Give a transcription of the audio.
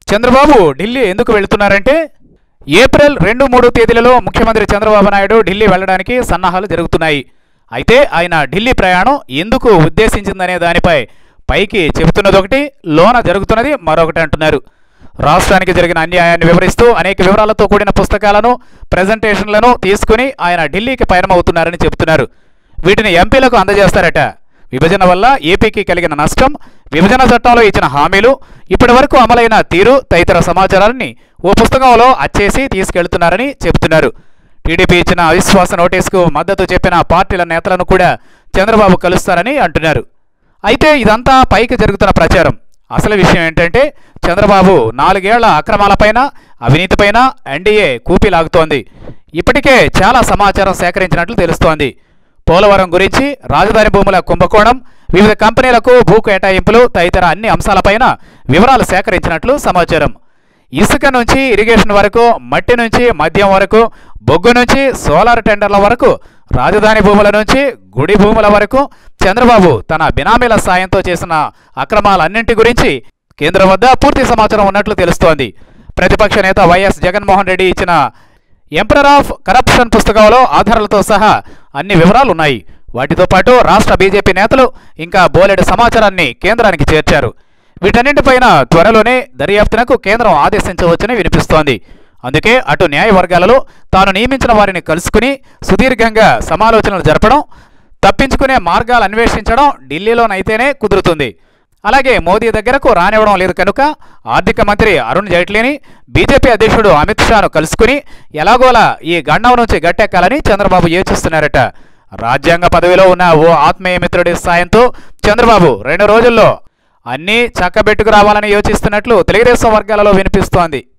చంద్రబాబు ఢిల్లీ ఎందుకు వెళుతున్నారంటే ఏప్రిల్ రెండు మూడు తేదీలలో ముఖ్యమంత్రి చంద్రబాబు నాయుడు ఢిల్లీ వెళ్ళడానికి సన్నాహాలు జరుగుతున్నాయి అయితే ఆయన ఢిల్లీ ప్రయాణం ఎందుకు ఉద్దేశించిందనే దానిపై పైకి చెబుతున్నది ఒకటి లోన జరుగుతున్నది మరొకటి అంటున్నారు రాష్ట్రానికి జరిగిన అన్యాయాన్ని వివరిస్తూ అనేక వివరాలతో కూడిన పుస్తకాలను ప్రజెంటేషన్లను తీసుకుని ఆయన ఢిల్లీకి పయనమవుతున్నారని చెబుతున్నారు వీటిని ఎంపీలకు అందజేస్తారట విభజన వల్ల ఏపీకి కలిగిన నష్టం విభజన చట్టంలో ఇచ్చిన హామీలు ఇప్పటి వరకు అమలైన తీరు తదితర సమాచారాన్ని ఓ పుస్తకంలో అచ్చేసి తీసుకెళ్తున్నారని చెబుతున్నారు టీడీపీ ఇచ్చిన అవిశ్వాస నోటీసుకు మద్దతు చెప్పిన పార్టీల నేతలను కూడా చంద్రబాబు కలుస్తారని అంటున్నారు అయితే ఇదంతా పైకి జరుగుతున్న ప్రచారం అసలు విషయం ఏంటంటే చంద్రబాబు నాలుగేళ్ల అక్రమాలపైన అవినీతిపైన ఎన్డీఏ కూపిలాగుతోంది ఇప్పటికే చాలా సమాచారం సేకరించినట్లు తెలుస్తోంది పోలవరం గురించి రాజధాని భూముల కుంభకోణం వివిధ కంపెనీలకు భూ కేటాయింపులు తదితర అన్ని అంశాలపైన వివరాలు సేకరించినట్లు సమాచారం ఇసుక నుంచి ఇరిగేషన్ వరకు మట్టి నుంచి మద్యం వరకు బొగ్గు నుంచి సోలార్ టెండర్ల వరకు రాజధాని భూముల నుంచి గుడి భూముల వరకు చంద్రబాబు తన బినామీల సాయంతో చేసిన అక్రమాలన్నింటి గురించి కేంద్రం వద్ద పూర్తి సమాచారం ఉన్నట్లు తెలుస్తోంది ప్రతిపక్ష నేత వైఎస్ జగన్మోహన్ రెడ్డి ఇచ్చిన ఎంపరర్ ఆఫ్ కరప్షన్ పుస్తకంలో ఆధారాలతో సహా అన్ని వివరాలు ఉన్నాయి వాటితో పాటు రాష్ట్ర బీజేపీ నేతలు ఇంకా బోలెడు సమాచారాన్ని కేంద్రానికి చేర్చారు వీటన్నింటిపైన త్వరలోనే దర్యాప్తునకు కేంద్రం ఆదేశించవచ్చని వినిపిస్తోంది అందుకే అటు న్యాయ వర్గాలలో తాను నియమించిన వారిని కలుసుకుని సుదీర్ఘంగా సమాలోచనలు జరపడం తప్పించుకునే మార్గాలు అన్వేషించడం ఢిల్లీలోనైతేనే కుదురుతుంది అలాగే మోదీ దగ్గరకు రానివ్వడం లేదు కనుక ఆర్థిక మంత్రి అరుణ్ జైట్లీని బీజేపీ అధ్యక్షుడు అమిత్ షాను కలుసుకుని ఎలాగోలా ఈ గండం నుంచి గట్టెక్కాలని చంద్రబాబు యోచిస్తున్నారట రాజ్యాంగ పదవిలో ఉన్న ఓ ఆత్మీయ మిత్రుడి సాయంతో చంద్రబాబు రెండు రోజుల్లో అన్నీ చక్కబెట్టుకు రావాలని యోచిస్తున్నట్లు తెలుగుదేశం వర్గాలలో వినిపిస్తోంది